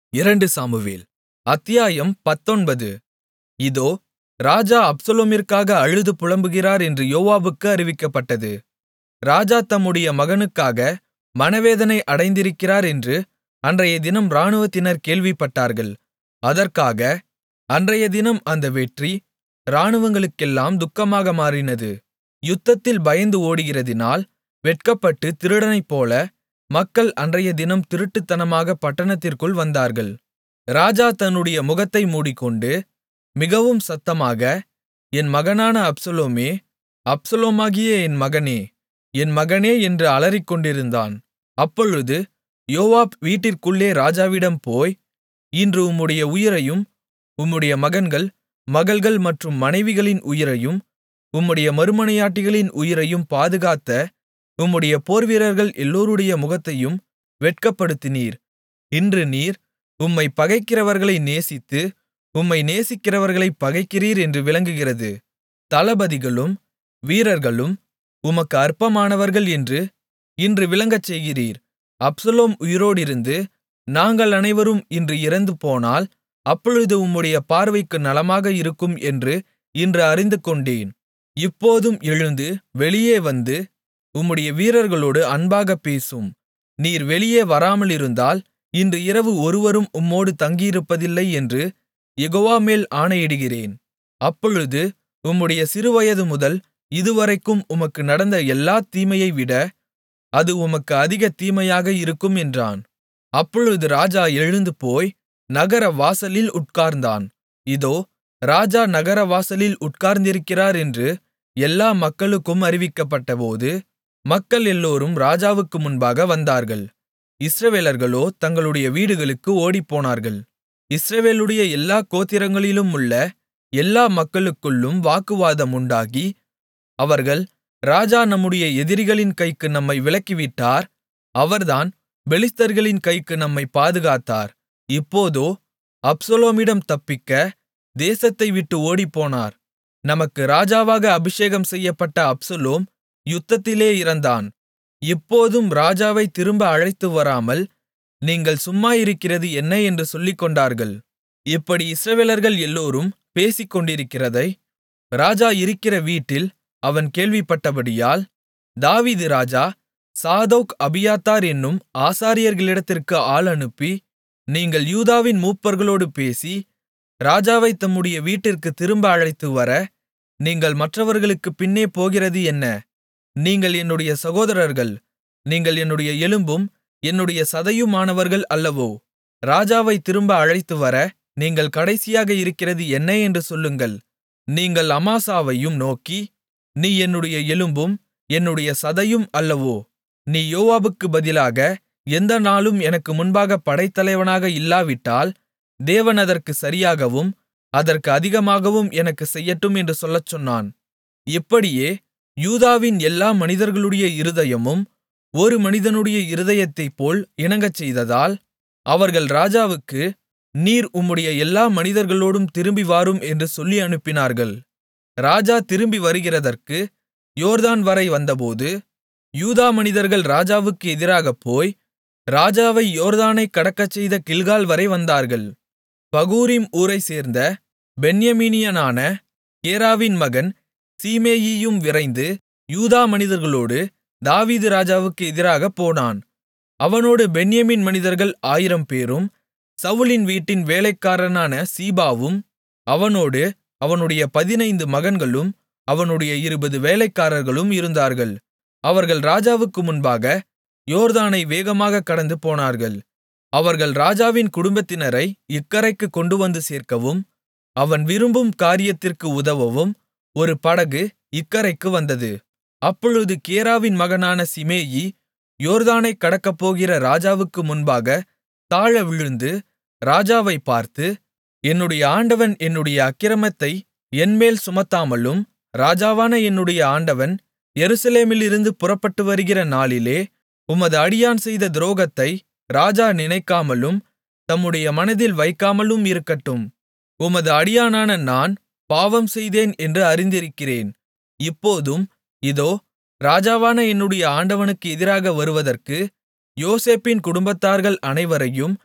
அத்தியாயம் பத்தொன்பது இதோ ராஜா அப்சலோமிற்காக அழுது புலம்புகிறார் என்று யோவாபுக்கு அறிவிக்கப்பட்டது ராஜா தம்முடைய மகனுக்காக மனவேதனை அடைந்திருக்கிறார் என்று அன்றையதினம் இராணுவத்தினர் கேள்விப்பட்டார்கள் அதற்காக அன்றையதினம் அந்த வெற்றி இராணுவங்களுக்கெல்லாம் துக்கமாக மாறினது யுத்தத்தில் பயந்து ஓடுகிறதினால் வெட்கப்பட்டுத் திருடனைப்போல மக்கள் அன்றையதினம் திருட்டுத்தனமாகப் பட்டணத்திற்குள் வந்தார்கள் ராஜா தன்னுடைய முகத்தை மூடிக்கொண்டு மிகவும் சத்தமாக என் மகனான அப்சலோமே அப்சலோமாகிய என் மகனே என் மகனே என்று அலறிக்கொண்டிருந்தான் அப்பொழுது யோவாப் வீட்டிற்குள்ளே ராஜாவிடம் போய் இன்று உம்முடைய உயிரையும் உம்முடைய மகன்கள் மகள்கள் மற்றும் மனைவிகளின் உயிரையும் உம்முடைய மறுமனையாட்டிகளின் உயிரையும் பாதுகாத்த உம்முடைய போர்வீரர்கள் எல்லோருடைய முகத்தையும் வெட்கப்படுத்தினீர் இன்று நீர் உம்மைப் பகைக்கிறவர்களை நேசித்து உம்மை நேசிக்கிறவர்களைப் பகைக்கிறீர் என்று விளங்குகிறது தளபதிகளும் வீரர்களும் உமக்கு அற்பமானவர்கள் என்று இன்று விளங்கச்செய்கிறீர் அப்சலோம் உயிரோடிருந்து நாங்கள் அனைவரும் இன்று இறந்துபோனால் அப்பொழுது உம்முடைய பார்வைக்கு நலமாக இருக்கும் என்று இன்று அறிந்துகொண்டேன் இப்போதும் எழுந்து வெளியே வந்து உம்முடைய வீரர்களோடு அன்பாகப் பேசும் நீர் வெளியே வராமலிருந்தால் இன்று இரவு ஒருவரும் உம்மோடு தங்கியிருப்பதில்லை என்று யெகோவா மேல் ஆணையிடுகிறேன் அப்பொழுது உம்முடைய சிறுவயது முதல் இதுவரைக்கும் உமக்கு நடந்த எல்லாத் தீமையைவிட அது உமக்கு அதிக தீமையாக இருக்கும் என்றான் அப்பொழுது ராஜா எழுந்து போய் நகர வாசலில் உட்கார்ந்தான் இதோ ராஜா நகர வாசலில் உட்கார்ந்திருக்கிறார் என்று எல்லா மக்களுக்கும் அறிவிக்கப்பட்டபோது மக்கள் எல்லோரும் ராஜாவுக்கு முன்பாக வந்தார்கள் இஸ்ரவேலர்களோ தங்களுடைய வீடுகளுக்கு ஓடிப்போனார்கள் இஸ்ரவேலுடைய எல்லா கோத்திரங்களிலும் உள்ள எல்லா மக்களுக்குள்ளும் வாக்குவாதம் உண்டாகி அவர்கள் ராஜா நம்முடைய எதிரிகளின் கைக்கு நம்மை விலக்கிவிட்டார் அவர்தான் பெலிஸ்தர்களின் கைக்கு நம்மை பாதுகாத்தார் இப்போதோ அப்சலோமிடம் தப்பிக்க தேசத்தை விட்டு ஓடிப்போனார் நமக்கு ராஜாவாக அபிஷேகம் செய்யப்பட்ட அப்சலோம் யுத்தத்திலே இறந்தான் இப்போதும் ராஜாவை திரும்ப அழைத்து வராமல் நீங்கள் சும்மா இருக்கிறது என்ன என்று சொல்லிக்கொண்டார்கள் இப்படி இஸ்ரவேலர்கள் எல்லோரும் பேசிக்கொண்டிருக்கிறதை ராஜா இருக்கிற வீட்டில் அவன் கேள்விப்பட்டபடியால் தாவீது ராஜா சாதோக் அபியாத்தார் என்னும் ஆசாரியர்களிடத்திற்கு ஆள் அனுப்பி நீங்கள் யூதாவின் மூப்பர்களோடு பேசி ராஜாவைத் தம்முடைய வீட்டிற்கு திரும்ப அழைத்துவர நீங்கள் மற்றவர்களுக்குப் பின்னே போகிறது என்ன நீங்கள் என்னுடைய சகோதரர்கள் நீங்கள் என்னுடைய எலும்பும் என்னுடைய சதையுமானவர்கள் அல்லவோ ராஜாவை திரும்ப அழைத்துவர நீங்கள் கடைசியாக இருக்கிறது என்ன என்று சொல்லுங்கள் நீங்கள் அமாசாவையும் நோக்கி நீ என்னுடைய எலும்பும் என்னுடைய சதையும் அல்லவோ நீ யோவாபுக்கு பதிலாக எந்த நாளும் எனக்கு முன்பாக படைத்தலைவனாக இல்லாவிட்டால் தேவன் அதற்கு சரியாகவும் அதற்கு அதிகமாகவும் எனக்குச் செய்யட்டும் என்று சொல்லச் சொன்னான் இப்படியே யூதாவின் எல்லா மனிதர்களுடைய இருதயமும் ஒரு மனிதனுடைய இருதயத்தைப்போல் இணங்கச்செய்ததால் அவர்கள் ராஜாவுக்கு நீர் உம்முடைய எல்லா மனிதர்களோடும் திரும்பி வாரும் என்று சொல்லி அனுப்பினார்கள் ராஜா திரும்பி வருகிறதற்கு யோர்தான் வரை வந்தபோது யூதா மனிதர்கள் ராஜாவுக்கு எதிராகப் போய் ராஜாவை யோர்தானைக் கடக்கச்செய்த கில்கால் வரை வந்தார்கள் பகூரிம் ஊரைச் சேர்ந்த பென்யமீனியனான கேராவின் மகன் சீமேயியும் விரைந்து யூதா மனிதர்களோடு தாவீது ராஜாவுக்கு எதிராகப் போனான் அவனோடு பென்யமீன் மனிதர்கள் ஆயிரம்பேரும் சவுலின் வீட்டின் வேலைக்காரனான சீபாவும் அவனோடு அவனுடைய பதினைந்து மகன்களும் அவனுடைய இருபது வேலைக்காரர்களும் இருந்தார்கள் அவர்கள் ராஜாவுக்கு முன்பாக யோர்தானை வேகமாகக் கடந்து போனார்கள் அவர்கள் ராஜாவின் குடும்பத்தினரை இக்கரைக்குக் கொண்டுவந்து சேர்க்கவும் அவன் விரும்பும் காரியத்திற்கு உதவவும் ஒரு படகு இக்கரைக்கு வந்தது அப்பொழுது கேராவின் மகனான சிமேயி யோர்தானைக் கடக்கப்போகிற ராஜாவுக்கு முன்பாக தாழ விழுந்து ராஜாவைப் பார்த்து என்னுடைய ஆண்டவன் என்னுடைய அக்கிரமத்தை என்மேல் சுமத்தாமலும் ராஜாவான என்னுடைய ஆண்டவன் எருசலேமிலிருந்து புறப்பட்டு வருகிற நாளிலே உமது அடியான் செய்த துரோகத்தை ராஜா நினைக்காமலும் தம்முடைய மனதில் வைக்காமலும் இருக்கட்டும் உமது அடியானான நான் பாவம் செய்தேன் என்று அறிந்திருக்கிறேன் இப்போதும் இதோ ராஜாவான என்னுடைய ஆண்டவனுக்கு எதிராக வருவதற்கு யோசேப்பின் குடும்பத்தார்கள் அனைவரையும்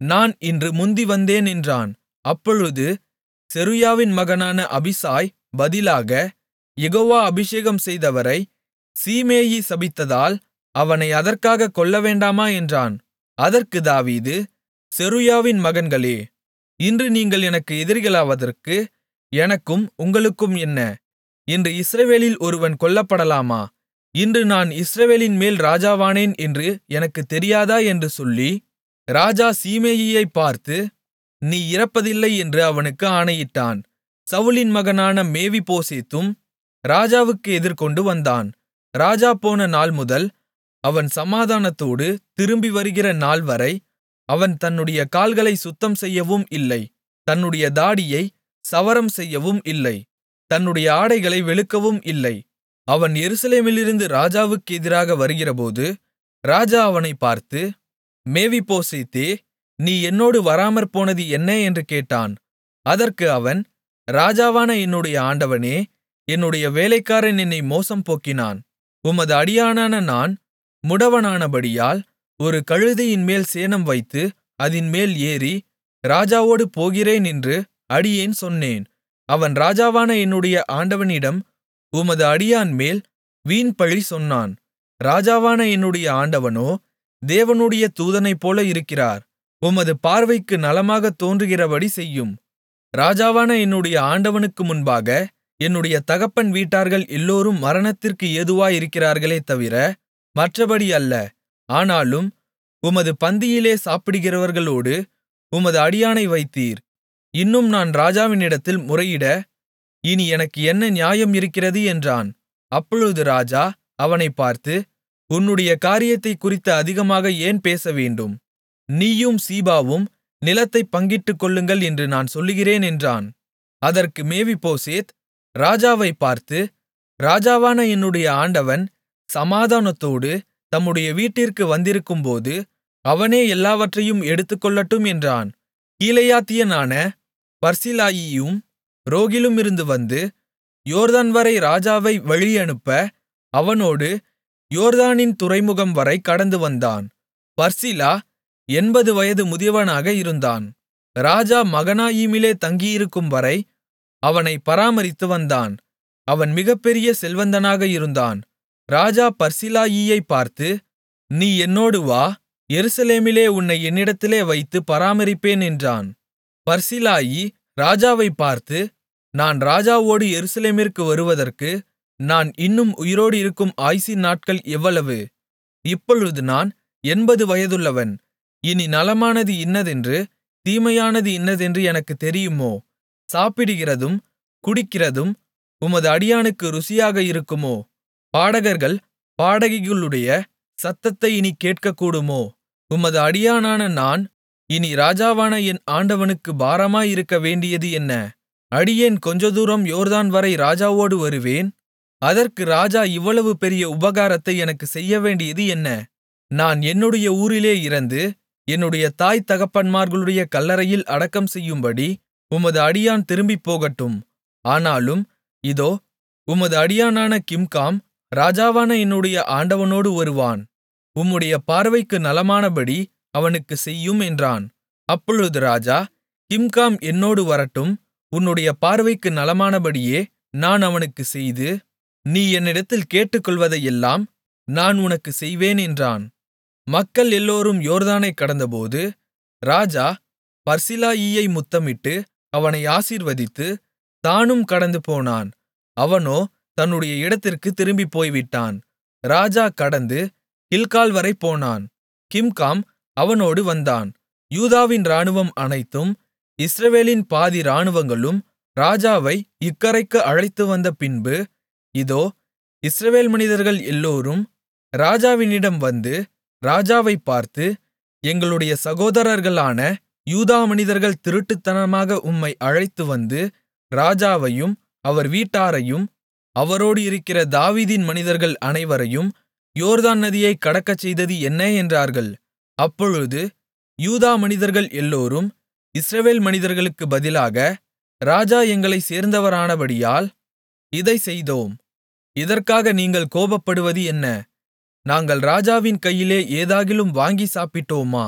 நான் இன்று முந்தி வந்தேன் என்றான் அப்பொழுது செருயாவின் மகனான அபிசாய் பதிலாக யெகோவா அபிஷேகம் செய்தவரை சீமேயி சபித்ததால் அவனை அதற்காகக் கொல்லவேண்டாமா என்றான் அதற்கு தாவீது செருயாவின் மகன்களே இன்று நீங்கள் எனக்கு எதிரிகளாவதற்கு எனக்கும் உங்களுக்கும் என்ன இன்று இஸ்ரவேலில் ஒருவன் கொல்லப்படலாமா இன்று நான் இஸ்ரவேலின் மேல் ராஜாவானேன் என்று எனக்குத் தெரியாதா என்று சொல்லி ராஜா சீமேயியைப் பார்த்து நீ இறப்பதில்லை என்று அவனுக்கு ஆணையிட்டான் சவுலின் மகனான மேவிபோசேத்தும் ராஜாவுக்கு எதிர்கொண்டு வந்தான் ராஜா போன நாள்முதல் அவன் சமாதானத்தோடு திரும்பி வருகிற நாள்வரை அவன் தன்னுடைய கால்களை சுத்தம் செய்யவும் இல்லை தன்னுடைய தாடியை சவரம் செய்யவும் இல்லை தன்னுடைய ஆடைகளை வெளுக்கவும் இல்லை அவன் எருசலேமிலிருந்து ராஜாவுக்கு எதிராக வருகிறபோது ராஜா அவனைப் பார்த்து மேவிபோசேத்தே நீ என்னோடு வராமற்போனது என்ன என்று கேட்டான் அதற்கு அவன் ராஜாவான என்னுடைய ஆண்டவனே என்னுடைய வேலைக்காரன் என்னை மோசம் போக்கினான் உமது அடியானான நான் முடவனானபடியால் ஒரு கழுதையின்மேல் சேணம் வைத்து அதின்மேல் ஏறி ராஜாவோடு போகிறேன் என்று அடியேன் சொன்னேன் அவன் ராஜாவான என்னுடைய ஆண்டவனிடம் உமது அடியான்மேல் வீண்பழி சொன்னான் ராஜாவான என்னுடைய ஆண்டவனோ தேவனுடைய தூதனைப்போல இருக்கிறார் உமது பார்வைக்கு நலமாகத் தோன்றுகிறபடி செய்யும் ராஜாவான என்னுடைய ஆண்டவனுக்கு முன்பாக என்னுடைய தகப்பன் வீட்டார்கள் எல்லோரும் மரணத்திற்கு ஏதுவாயிருக்கிறார்களே தவிர மற்றபடி அல்ல ஆனாலும் உமது பந்தியிலே சாப்பிடுகிறவர்களோடு உமது அடியானை வைத்தீர் இன்னும் நான் ராஜாவினிடத்தில் முறையிட இனி எனக்கு என்ன நியாயம் இருக்கிறது என்றான் அப்பொழுது ராஜா அவனைப் பார்த்து உன்னுடைய காரியத்தைக் குறித்து அதிகமாக ஏன் பேசவேண்டும் நீயும் சீபாவும் நிலத்தைப் பங்கிட்டுக் கொள்ளுங்கள் என்று நான் சொல்லுகிறேன் என்றான் அதற்கு மேவிபோசேத் ராஜாவைப் பார்த்து ராஜாவான என்னுடைய ஆண்டவன் சமாதானத்தோடு தம்முடைய வீட்டிற்கு வந்திருக்கும்போது அவனே எல்லாவற்றையும் எடுத்துக்கொள்ளட்டும் என்றான் கீலேயாத்தியனான பர்சிலாயியும் ரோகிலுமிருந்து வந்து யோர்தான் வரை ராஜாவை வழியனுப்ப அவனோடு யோர்தானின் துறைமுகம் வரை கடந்து வந்தான் பர்சிலா எண்பது வயது முதியவனாக இருந்தான் ராஜா மகனாயீமிலே தங்கியிருக்கும் வரை அவனை பராமரித்து வந்தான் அவன் மிகப்பெரிய செல்வந்தனாக இருந்தான் ராஜா பர்சிலாயியைப் பார்த்து நீ என்னோடு வா எருசலேமிலே உன்னை என்னிடத்திலே வைத்து பராமரிப்பேன் என்றான் பர்சிலாயி ராஜாவைப் பார்த்து நான் ராஜாவோடு எருசலேமிற்கு வருவதற்கு நான் இன்னும் உயிரோடு இருக்கும் ஆயுசின் நாட்கள் எவ்வளவு இப்பொழுது நான் எண்பது வயதுள்ளவன் இனி நலமானது இன்னதென்று தீமையானது இன்னதென்று எனக்குத் தெரியுமோ சாப்பிடுகிறதும் குடிக்கிறதும் உமது அடியானுக்கு ருசியாக இருக்குமோ பாடகர்கள் பாடகிகளுடைய சத்தத்தை இனி கேட்கக்கூடுமோ உமது அடியானான நான் இனி ராஜாவான என் ஆண்டவனுக்கு பாரமாயிருக்க வேண்டியது என்ன அடியேன் கொஞ்ச தூரம் யோர்தான் வரை ராஜாவோடு வருவேன் அதற்கு ராஜா இவ்வளவு பெரிய உபகாரத்தை எனக்கு செய்யவேண்டியது என்ன நான் என்னுடைய ஊரிலே இறந்து என்னுடைய தாய் தகப்பன்மார்களுடைய கல்லறையில் அடக்கம் செய்யும்படி உமது அடியான் திரும்பிப் போகட்டும் ஆனாலும் இதோ உமது அடியானான கிம்காம் ராஜாவான என்னுடைய ஆண்டவனோடு வருவான் உம்முடைய பார்வைக்கு நலமானபடி அவனுக்குச் செய்யும் என்றான் அப்பொழுது ராஜா கிம்காம் என்னோடு வரட்டும் உன்னுடைய பார்வைக்கு நலமானபடியே நான் அவனுக்குச் செய்து நீ என்னிடத்தில் கேட்டுக்கொள்வதையெல்லாம் நான் உனக்குச் செய்வேன் என்றான் மக்கள் எல்லோரும் யோர்தானைக் கடந்தபோது ராஜா பர்சிலாயியை முத்தமிட்டு அவனை ஆசீர்வதித்து தானும் கடந்து போனான் அவனோ தன்னுடைய இடத்திற்குத் திரும்பிப் போய்விட்டான் ராஜா கடந்து கில்கால் வரை போனான் கிம்காம் அவனோடு வந்தான் யூதாவின் இராணுவம் அனைத்தும் இஸ்ரவேலின் பாதி இராணுவங்களும் ராஜாவை இக்கரைக்கு அழைத்துவந்த பின்பு இதோ இஸ்ரவேல் மனிதர்கள் எல்லோரும் ராஜாவினிடம் வந்து ராஜாவைப் பார்த்து எங்களுடைய சகோதரர்களான யூதா மனிதர்கள் திருட்டுத்தனமாக உம்மை அழைத்துவந்து ராஜாவையும் அவர் வீட்டாரையும் அவரோடு இருக்கிற தாவீதின் மனிதர்கள் அனைவரையும் யோர்தான் நதியைக் கடக்கச்செய்தது என்ன என்றார்கள் அப்பொழுது யூதா மனிதர்கள் எல்லோரும் இஸ்ரவேல் மனிதர்களுக்கு பதிலாக ராஜா எங்களைச் சேர்ந்தவரானபடியால் இதைச் செய்தோம் இதற்காக நீங்கள் கோபப்படுவது என்ன நாங்கள் ராஜாவின் கையிலே ஏதாகிலும் வாங்கி சாப்பிட்டோமா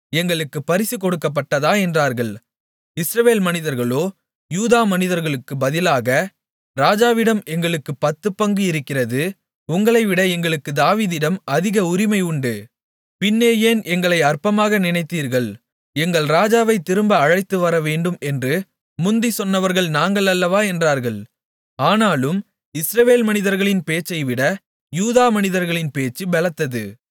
எங்களுக்குப் பரிசு கொடுக்கப்பட்டதா என்றார்கள் இஸ்ரவேல் மனிதர்களோ யூதா மனிதர்களுக்குப் பதிலாக ராஜாவிடம் எங்களுக்குப் பத்துப் பங்கு இருக்கிறது உங்களைவிட எங்களுக்கு தாவீதிடம் அதிக உரிமை உண்டு பின்னே ஏன் எங்களை அற்பமாக நினைத்தீர்கள் எங்கள் ராஜாவைத் திரும்ப அழைத்து வரவேண்டும் என்று முந்திச் சொன்னவர்கள் நாங்கள் அல்லவா என்றார்கள் ஆனாலும் இஸ்ரவேல் மனிதர்களின் பேச்சைவிட யூதா மனிதர்களின் பேச்சு பெலத்தது